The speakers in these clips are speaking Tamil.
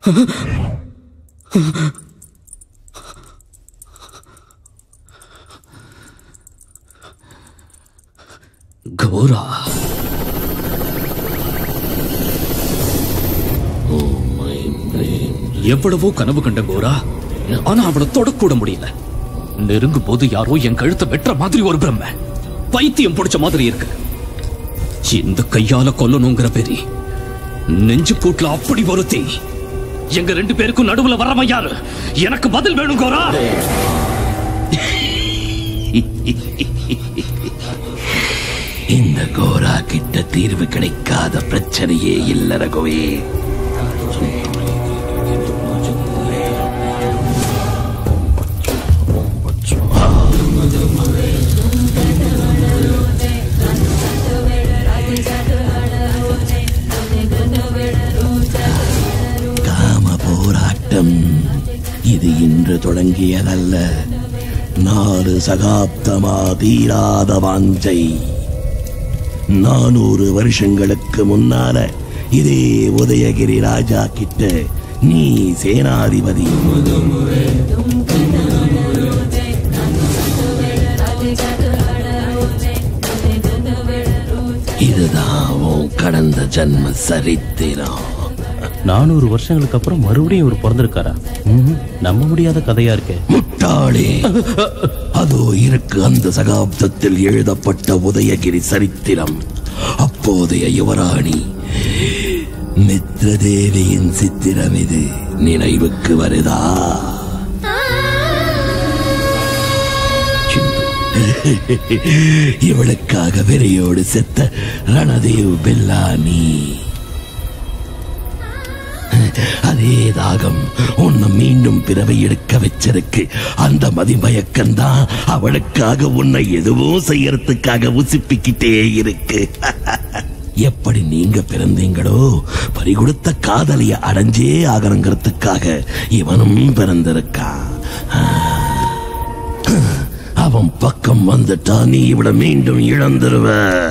கோரா எவ்வளவோ கனவு கண்ட கோரா ஆனா அவளை தொடக்கூட முடியல நெருங்கும் போது யாரோ என் கழுத்தை வெட்டுற மாதிரி ஒரு பிரம்ம பைத்தியம் பிடிச்ச மாதிரி இருக்கு இந்த கையால கொல்லணுங்கிற பெரி நெஞ்சு கூட்டுல அப்படி ஒருத்தி எங்க ரெண்டு பேருக்கும் நடுவுல வரவன் யாரு எனக்கு பதில் வேணும் கோரா இந்த கோரா கிட்ட தீர்வு கிடைக்காத பிரச்சனையே இல்ல ரகுவே காம போராட்டம் இது இன்று தொடங்கியதல்ல நாலு சகாப்தமா தீராத வாஞ்சை நானூறு வருஷங்களுக்கு முன்னால இதே உதயகிரி ராஜா கிட்ட நீ சேனாதிபதி இதுதான் உன் கடந்த ஜன்ம சரித்திரம் நானூறு வருஷங்களுக்கு அப்புறம் மறுபடியும் இவர் பிறந்திருக்காரா ம்ஹும். நம்ப முடியாத கதையா இருக்கே முட்டாளே அதோ இருக்கு அந்த சகாப்தத்தில் எழுதப்பட்ட உதயகிரி சரித்திரம் அப்போதைய யுவராணி மித்ரதேவியின் சித்திரம் இது நினைவுக்கு வருதா இவளுக்காக வெறியோடு செத்த ரணதேவ் பெல்லானி அதே தாகம் உன்னை மீண்டும் பிறவை எடுக்க வச்சிருக்கு அந்த மதிமயக்கம்தான் அவளுக்காக உன்னை எதுவும் செய்யறதுக்காக உசிப்பிக்கிட்டே இருக்கு எப்படி நீங்க பிறந்தீங்களோ பறிகொடுத்த காதலிய அடைஞ்சே ஆகணுங்கிறதுக்காக இவனும் பிறந்திருக்கான் அவன் பக்கம் வந்துட்டா நீ இவள மீண்டும் இழந்துருவ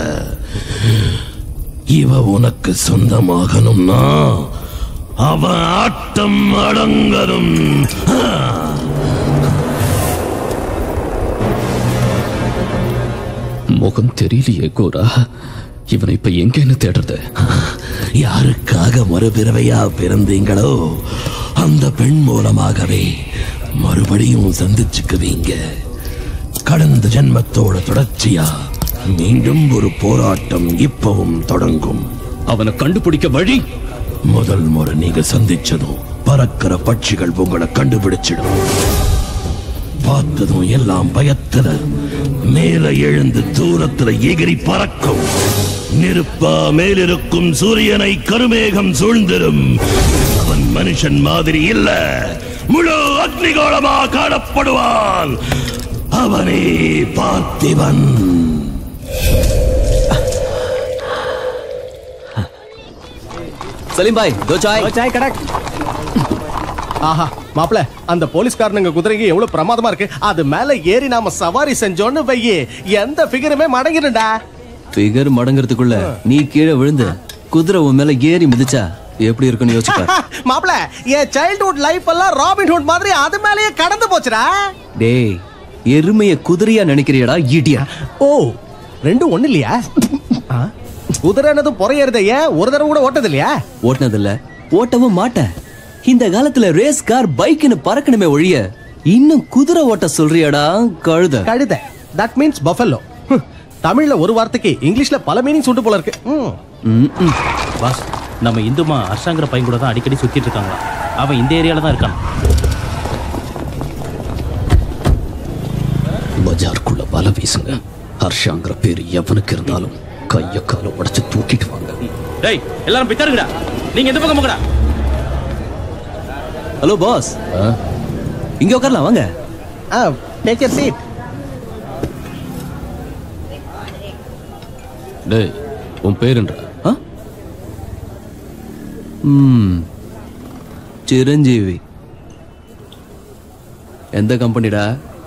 இவ உனக்கு சொந்தமாகணும்னா அவன் ஆட்டம் அடங்கணும் முகம் தெரியலையே கோரா இவனை இப்ப எங்கன்னு தேடுறது யாருக்காக மறுபிறவையா பிறந்தீங்களோ அந்த பெண் மூலமாகவே மறுபடியும் சந்திச்சுக்குவீங்க கடந்த ஜென்மத்தோட தொடர்ச்சியா மீண்டும் ஒரு போராட்டம் இப்பவும் தொடங்கும் அவனை கண்டுபிடிக்க வழி முதல் முறை நீங்க சந்திச்சதும் பறக்கிற பட்சிகள் உங்களை கண்டுபிடிச்சிடும் பார்த்ததும் எல்லாம் பயத்துல மேல எழுந்து தூரத்துல எகிரி பறக்கும் நெருப்பா மேலிருக்கும் சூரியனை கருமேகம் சூழ்ந்திடும் அவன் மனுஷன் மாதிரி இல்ல முழு அக்னிகோளமா காணப்படுவான் அவனே பார்த்திவன் சலீம் பாய் தோ சாய் சாய் கடக் ஆஹா மாப்ள அந்த போலீஸ்காரனுங்க குதிரைக்கு எவ்வளவு பிரமாதமா இருக்கு அது மேல ஏறி நாம சவாரி செஞ்சோன்னு வையே எந்த ஃபிகருமே மடங்கிடும்டா ஃபிகர் மடங்கிறதுக்குள்ள நீ கீழே விழுந்து குதிரை உன் மேல ஏறி மிதிச்சா எப்படி இருக்குன்னு யோசிச்சு பாரு மாப்ள என் சைல்ட்ஹுட் லைஃப் எல்லாம் ராபின்ஹுட் மாதிரி அது மேலயே கடந்து போச்சுடா டேய் எருமைய குதிரையா நினைக்கிறியடா ஈட்டியா ஓ ரெண்டும் ஒண்ணு இல்லையா ஆ? குதிரை என்னதும் பொறையறத ஏன் ஒரு தடவை கூட ஓட்டது இல்லையா ஓட்டினதில்ல ஓட்டவும் மாட்டேன் இந்த காலத்துல ரேஸ் கார் பைக்குன்னு பறக்கணுமே ஒழிய இன்னும் குதிரை ஓட்ட சொல்றியாடா கழுத கழுத தட் மீன்ஸ் பஃபல்லோ தமிழ்ல ஒரு வார்த்தைக்கு இங்கிலீஷ்ல பல மீனிங்ஸ் உண்டு போல இருக்கு ம். பாஸ் நம்ம இந்துமா ஹர்ஷாங்கிற பையன் கூட தான் அடிக்கடி சுத்திட்டு இருக்காங்களா அவன் இந்த ஏரியால தான் இருக்கான் பஜாருக்குள்ள வலை வீசுங்க ஹர்ஷாங்கிற பேரு எவனுக்கு இருந்தாலும் கைய கால உடைச்சு தூக்கிட்டு வாங்க டேய் எல்லாரும் பித்தாருங்கடா நீங்க எந்த பக்கம் போங்கடா ஹலோ பாஸ் இங்க உட்காரலாம் வாங்க ஆ டேக் யர் சீட் டேய் உன் பேருன்ற ம் சிரஞ்சீவி எந்த கம்பெனிடா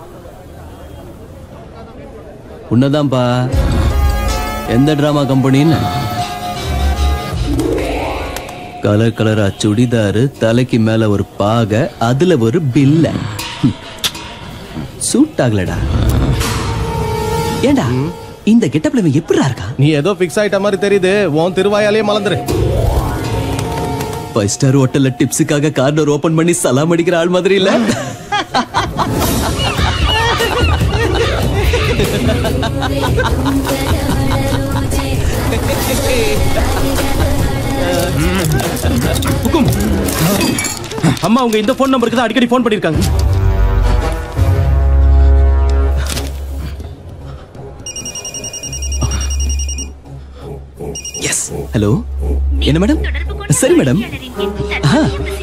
உன்னதான்ப்பா எந்த டிராமா கம்பெனின்னு கலர் கலரா சுடிதாரு தலைக்கு மேல ஒரு பாகை அதுல ஒரு பில்ல ஹம். சூட் ஆகலடா ஏண்டா இந்த கெட்டப்ல இவன் எப்படிடா இருக்கான் நீ ஏதோ ஃபிக்ஸ் ஆயிட்ட மாதிரி தெரியுது உன் திருவாயாலே மலந்துரு ஃபைவ் ஸ்டார் ஹோட்டல்ல டிப்ஸுக்காக கார்னர் ஓபன் பண்ணி சலாம் அடிக்கிற ஆள் மாதிரி இல்ல அம்மா உங்க இந்த ஃபோன் நம்பருக்கு தான் அடிக்கடி ஃபோன் பண்ணிருக்காங்க எஸ் ஹலோ என்ன மேடம் சரி மேடம் ஆ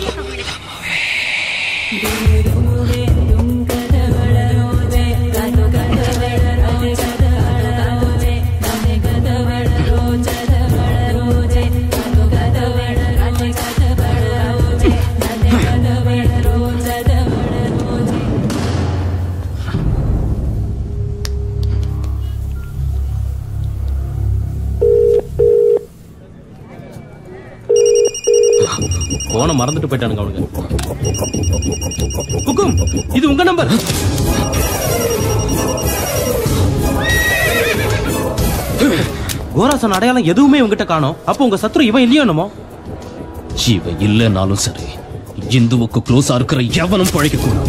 போனை மறந்துட்டு போயிட்டானுங்க அவனுங்க குக்கும் இது உங்க நம்பர் கோராசன் அடையாளம் எதுவுமே உங்ககிட்ட காணோம் அப்போ உங்க சத்ரு இவன் இல்லையோ என்னமோ இவ இல்லைனாலும் சரி இந்துவுக்கு க்ளோஸா இருக்கிற எவனும் பழைக்க கூடாது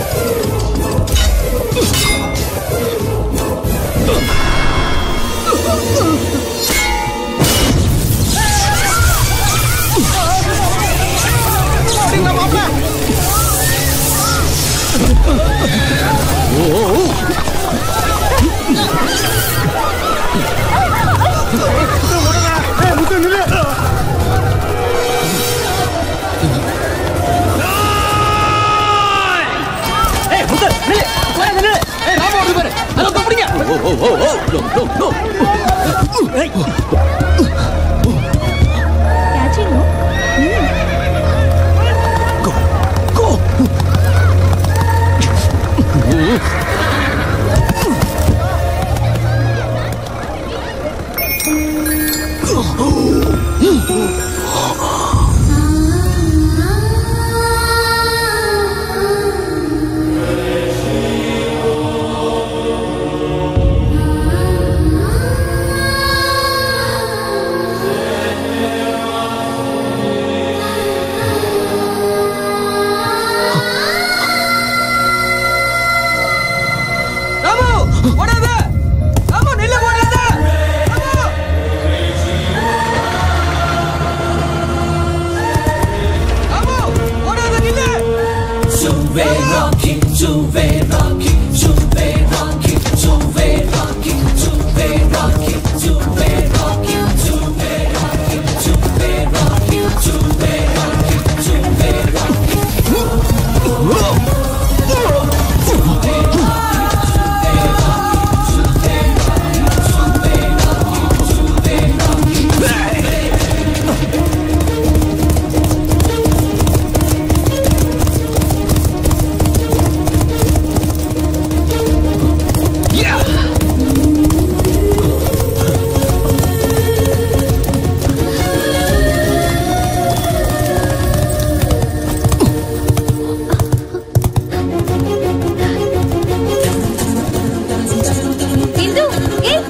இந்து ஏய்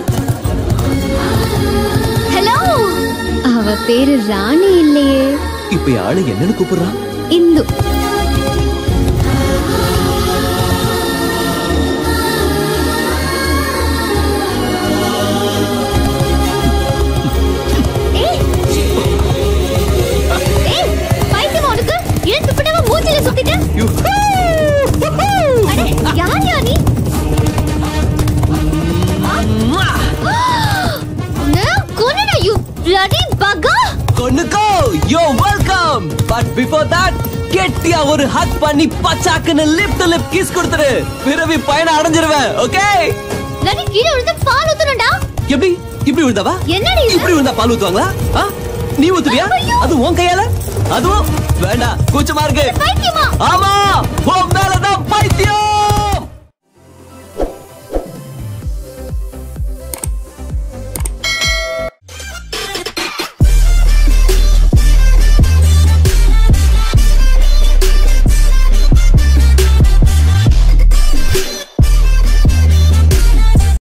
ஹலோ அவ பேரு ராணி இல்லையே இப்ப என் ஆளு என்னன்னு கூப்பிடுறான் இந்து ஏய். ஏய், பைத்தியமா உனக்கு? இழுத்து பின்னவா மூஞ்சில சுத்திட்ட? அடே, யார் யா நீ? நான் கொன்னுடா, you bloody bugger! கொன்னுக்கோ யோ வெல்கம் பட் பிஃபோர் தட் கெட்டியா ஒரு ஹக் பண்ணி பச்சாக்குன்னு லிப் டு லிப் கிஸ் கொடுத்துரு பிறவி பயணம் அடைஞ்சிருவேன் ஓகே bloody கீழே விழுந்து பால் ஊத்தணும்டா. எப்படி இப்படி விழுந்தாவா என்னடி இது? இப்படி விழுந்தா பால் ஊத்துவாங்களா ஆ? நீ ஊத்துவியா ஐயோ. அது உன் கையால அதுவும் வேண்டாம் கூச்சமா இருக்கு பைத்தியமா? ஆமா